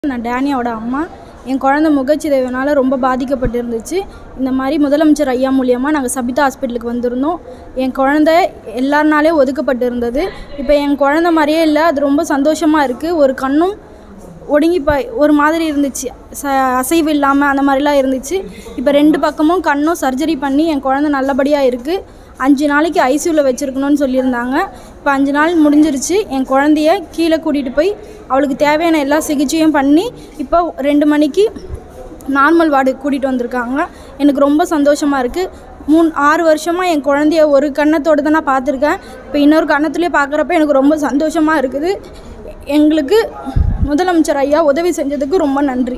நான் டேனியாவோட அம்மா என் குழந்த முகச்சிதைவுனால ரொம்ப பாதிக்கப்பட்டு இருந்துச்சு இந்த மாதிரி முதலமைச்சர் ஐயா மூலியமாக நாங்கள் சபிதா ஹாஸ்பிட்டலுக்கு வந்திருந்தோம் என் குழந்த எல்லாருனாலே ஒதுக்கப்பட்டு இருந்தது இப்போ என் குழந்த மாதிரியே இல்லை அது ரொம்ப சந்தோஷமாக இருக்குது ஒரு கண்ணும் ஒடுங்கி ப ஒரு மாதிரி இருந்துச்சு ச அசைவு இல்லாமல் அந்த மாதிரிலாம் இருந்துச்சு இப்போ ரெண்டு பக்கமும் கண்ணும் சர்ஜரி பண்ணி என் குழந்த நல்லபடியாக இருக்குது அஞ்சு நாளைக்கு ஐசியூவில் வச்சுருக்கணும்னு சொல்லியிருந்தாங்க இப்போ அஞ்சு நாள் முடிஞ்சிருச்சு என் குழந்தைய கீழே கூட்டிகிட்டு போய் அவளுக்கு தேவையான எல்லா சிகிச்சையும் பண்ணி இப்போ ரெண்டு மணிக்கு நார்மல் வார்டுக்கு கூட்டிகிட்டு வந்திருக்காங்க எனக்கு ரொம்ப சந்தோஷமாக இருக்குது மூணு ஆறு வருஷமாக என் குழந்தைய ஒரு கண்ணத்தோடு தான் நான் பார்த்துருக்கேன் இப்போ இன்னொரு கண்ணத்துலேயே பார்க்குறப்ப எனக்கு ரொம்ப சந்தோஷமாக இருக்குது எங்களுக்கு முதலமைச்சர் ஐயா உதவி செஞ்சதுக்கு ரொம்ப நன்றி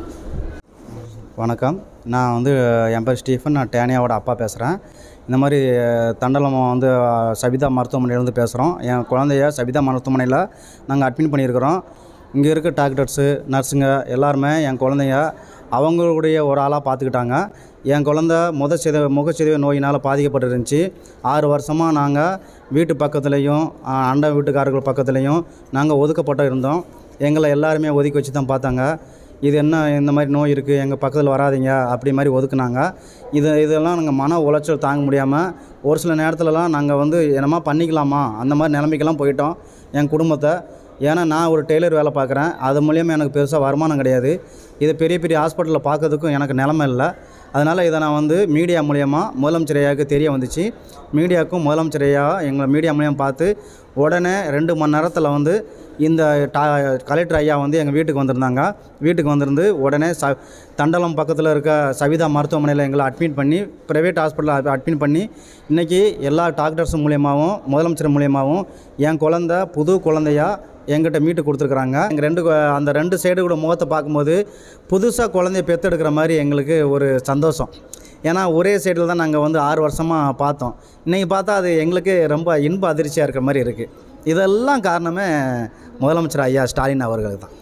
வணக்கம் நான் வந்து என் பேர் ஸ்டீஃபன் நான் டேனியாவோட அப்பா பேசுகிறேன் இந்த மாதிரி தண்டலம் வந்து சபிதா மருத்துவமனையிலேருந்து பேசுகிறோம் என் குழந்தைய சபிதா மருத்துவமனையில் நாங்கள் அட்மிட் பண்ணியிருக்கிறோம் இங்கே இருக்க டாக்டர்ஸு நர்ஸுங்க எல்லாருமே என் குழந்தைய அவங்களுடைய ஒரு ஆளாக பார்த்துக்கிட்டாங்க என் குழந்த முத சித முகச்சிதைவு நோயினால் பாதிக்கப்பட்டு இருந்துச்சு ஆறு வருஷமாக நாங்கள் வீட்டு பக்கத்துலேயும் அண்டை வீட்டுக்காரர்கள் பக்கத்துலேயும் நாங்கள் ஒதுக்கப்பட்டு இருந்தோம் எங்களை எல்லாருமே ஒதுக்கி வச்சு தான் பார்த்தாங்க இது என்ன இந்த மாதிரி நோய் இருக்குது எங்கள் பக்கத்தில் வராதீங்க அப்படி மாதிரி ஒதுக்குனாங்க இது இதெல்லாம் நாங்கள் மன உளைச்சல் தாங்க முடியாமல் ஒரு சில நேரத்துலலாம் நாங்கள் வந்து என்னமா பண்ணிக்கலாமா அந்த மாதிரி நிலைமைக்கெல்லாம் போயிட்டோம் என் குடும்பத்தை ஏன்னா நான் ஒரு டெய்லர் வேலை பார்க்குறேன் அது மூலியமாக எனக்கு பெருசாக வருமானம் கிடையாது இது பெரிய பெரிய ஹாஸ்பிட்டலில் பார்க்கறதுக்கும் எனக்கு நிலமை இல்லை அதனால் இதை நான் வந்து மீடியா மூலியமாக முதலமைச்சர் ஐயாவுக்கு தெரிய வந்துச்சு மீடியாவுக்கும் முதலமைச்சர் ஐயா எங்களை மீடியா மூலியம் பார்த்து உடனே ரெண்டு மணி நேரத்தில் வந்து இந்த டா கலெக்டர் ஐயா வந்து எங்கள் வீட்டுக்கு வந்திருந்தாங்க வீட்டுக்கு வந்திருந்து உடனே ச தண்டலம் பக்கத்தில் இருக்க சவிதா மருத்துவமனையில் எங்களை அட்மிட் பண்ணி ப்ரைவேட் ஹாஸ்பிட்டலில் அட்மிட் பண்ணி இன்றைக்கி எல்லா டாக்டர்ஸ் மூலியமாகவும் முதலமைச்சர் மூலியமாகவும் என் குழந்த புது குழந்தையா எங்கிட்ட மீட்டு கொடுத்துருக்குறாங்க எங்கள் ரெண்டு கு- அந்த ரெண்டு சைடு கூட முகத்தை பார்க்கும்போது புதுசாக குழந்தைய பெற்றெடுக்கிற மாதிரி எங்களுக்கு ஒரு சந்தோஷம் ஏன்னா ஒரே சைடில் தான் நாங்கள் வந்து ஆறு வருஷமாக பார்த்தோம் இன்றைக்கி பார்த்தா அது எங்களுக்கு ரொம்ப இன்ப அதிர்ச்சியாக இருக்கிற மாதிரி இருக்குது இதெல்லாம் காரணமே முதலமைச்சர் ஐயா ஸ்டாலின் அவர்களுக்கு தான்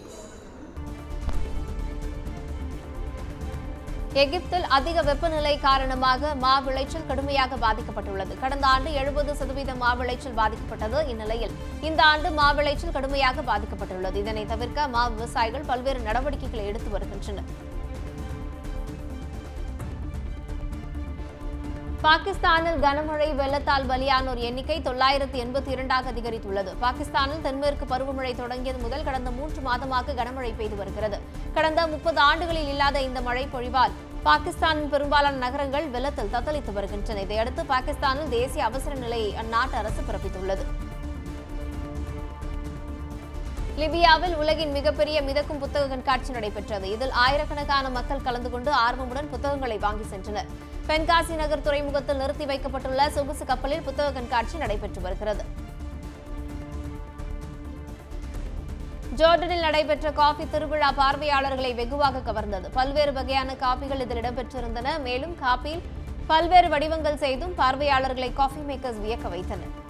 எகிப்தில் அதிக வெப்பநிலை காரணமாக மா விளைச்சல் கடுமையாக பாதிக்கப்பட்டுள்ளது கடந்த ஆண்டு எழுபது சதவீத மா விளைச்சல் பாதிக்கப்பட்டது இந்நிலையில் இந்த ஆண்டு மா விளைச்சல் கடுமையாக பாதிக்கப்பட்டுள்ளது இதனை தவிர்க்க மா விவசாயிகள் பல்வேறு நடவடிக்கைகளை எடுத்து வருகின்றனர் பாகிஸ்தானில் கனமழை வெள்ளத்தால் பலியானோர் எண்ணிக்கை தொள்ளாயிரத்து எண்பத்தி இரண்டாக அதிகரித்துள்ளது பாகிஸ்தானில் தென்மேற்கு பருவமழை தொடங்கியது முதல் கடந்த மூன்று மாதமாக கனமழை பெய்து வருகிறது கடந்த முப்பது ஆண்டுகளில் இல்லாத இந்த மழை பொழிவால் பாகிஸ்தானின் பெரும்பாலான நகரங்கள் வெள்ளத்தில் தத்தளித்து வருகின்றன இதையடுத்து பாகிஸ்தானில் தேசிய அவசர நிலையை அந்நாட்டு அரசு பிறப்பித்துள்ளது லிபியாவில் உலகின் மிகப்பெரிய மிதக்கும் புத்தக கண்காட்சி நடைபெற்றது இதில் ஆயிரக்கணக்கான மக்கள் கலந்து கொண்டு ஆர்வமுடன் புத்தகங்களை வாங்கி சென்றனர் பென்காசி நகர் துறைமுகத்தில் நிறுத்தி வைக்கப்பட்டுள்ள சொகுசு கப்பலில் புத்தக கண்காட்சி நடைபெற்று வருகிறது ஜோர்டனில் நடைபெற்ற காஃபி திருவிழா பார்வையாளர்களை வெகுவாக கவர்ந்தது பல்வேறு வகையான காபிகள் இதில் இடம்பெற்றிருந்தன மேலும் காபியில் பல்வேறு வடிவங்கள் செய்தும் பார்வையாளர்களை காஃபி மேக்கர்ஸ் வியக்க வைத்தனர்